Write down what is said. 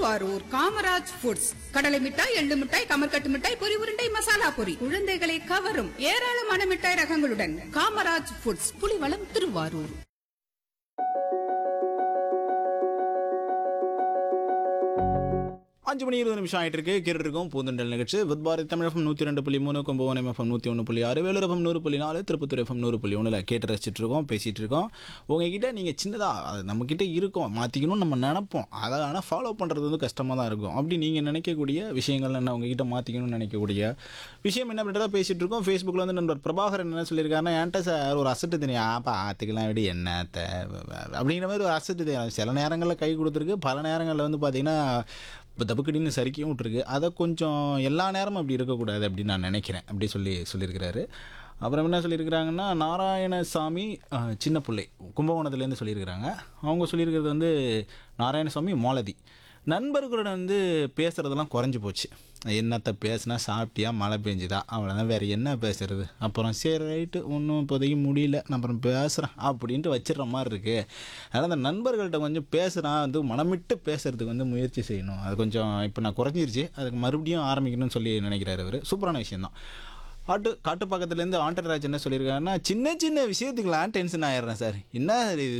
Thiruvarur Kamaraj foods கடலை மிட்டாய் எள்ளு மிட்டாய் கமர்கட்டு மிட்டாய் பொரி உருண்டை மசாலா பொரி குழந்தைகளை கவரும் ஏராளமான மிட்டாய் ரகங்களுடன் காமராஜ் ஃபுட்ஸ் புலிவளம் திருவாரூர் அஞ்சு மணி இருபது நிமிஷம் ஆயிட்டு இருக்கு கேட்டு இருக்கோம் பூந்தண்டல் நிகழ்ச்சி வித் பாரதி தமிழ் எஃப்எம் நூற்றி ரெண்டு புள்ளி மூணு கும்பகோணம் எஃப்எம் நூற்றி ஒன்று புள்ளி ஆறு வேலூர் எஃப்எம் நூறு புள்ளி நாலு திருப்பத்தூர் எஃப்எம் நூறு புள்ளி ஒன்றில் கேட்டு ரசிச்சிட்டு இருக்கோம் பேசிகிட்டு இருக்கோம் உங்ககிட்ட நீங்கள் சின்னதாக அது நம்மக்கிட்ட இருக்கோம் மாற்றிக்கணும்னு நம்ம நினைப்போம் அதை ஆனால் ஃபாலோ பண்ணுறது வந்து கஷ்டமாக தான் இருக்கும் அப்படி நீங்கள் நினைக்கக்கூடிய விஷயங்கள் என்ன உங்ககிட்ட மாற்றிக்கணும்னு நினைக்கக்கூடிய விஷயம் என்ன அப்படின்றத பேசிகிட்டு இருக்கோம் ஃபேஸ்புக்கில் வந்து நண்பர் பிரபாகரன் என்ன சொல்லியிருக்காருன்னா என்கிட்ட சார் ஒரு அசட்டு தெரியும் ஆ பார்த்துக்கலாம் விட என்னத்த அப்படிங்கிற மாதிரி ஒரு அசட்டு தெரியும் சில நேரங்களில் கை கொடுத்துருக்கு பல நேரங்களில் வந்து பார்த்தீங்கன்னா இப்போ தப்புக்கடின்னு சரிக்கையும் விட்டுருக்கு அதை கொஞ்சம் எல்லா நேரமும் அப்படி இருக்கக்கூடாது அப்படின்னு நான் நினைக்கிறேன் அப்படி சொல்லி சொல்லியிருக்கிறாரு அப்புறம் என்ன சொல்லியிருக்கிறாங்கன்னா நாராயணசாமி அஹ், சின்ன பிள்ளை கும்பகோணத்துலேருந்து சொல்லியிருக்கிறாங்க அவங்க சொல்லியிருக்கிறது வந்து நாராயணசாமி மாலதி நண்பர்களுடன் வந்து பேசுகிறதெல்லாம் குறைஞ்சி போச்சு என்னத்தை பேசுனா சாப்பிட்டியா மழை பெஞ்சுதா அவ்வளோதான் வேறு என்ன பேசுறது அப்புறம் சரி ரைட்டு ஒன்றும் இப்போதைக்கு முடியல நான் அப்புறம் பேசுகிறேன் அப்படின்ட்டு வச்சிடுற மாதிரி இருக்குது அதனால் அந்த நண்பர்கள்ட்ட கொஞ்சம் பேசுகிறான் வந்து மனமிட்டு பேசுறதுக்கு வந்து முயற்சி செய்யணும் அது கொஞ்சம் இப்போ நான் குறைஞ்சிருச்சு அதுக்கு மறுபடியும் ஆரம்பிக்கணும்னு சொல்லி நினைக்கிறாரு அவர் சூப்பரான விஷயம்தான் ஆட்டு காட்டு பக்கத்துலேருந்து ஆண்டர்ராஜ் என்ன சொல்லியிருக்காருன்னா சின்ன சின்ன விஷயத்துக்கெல்லாம் டென்ஷன் ஆயிடுறேன் சார் என்ன இது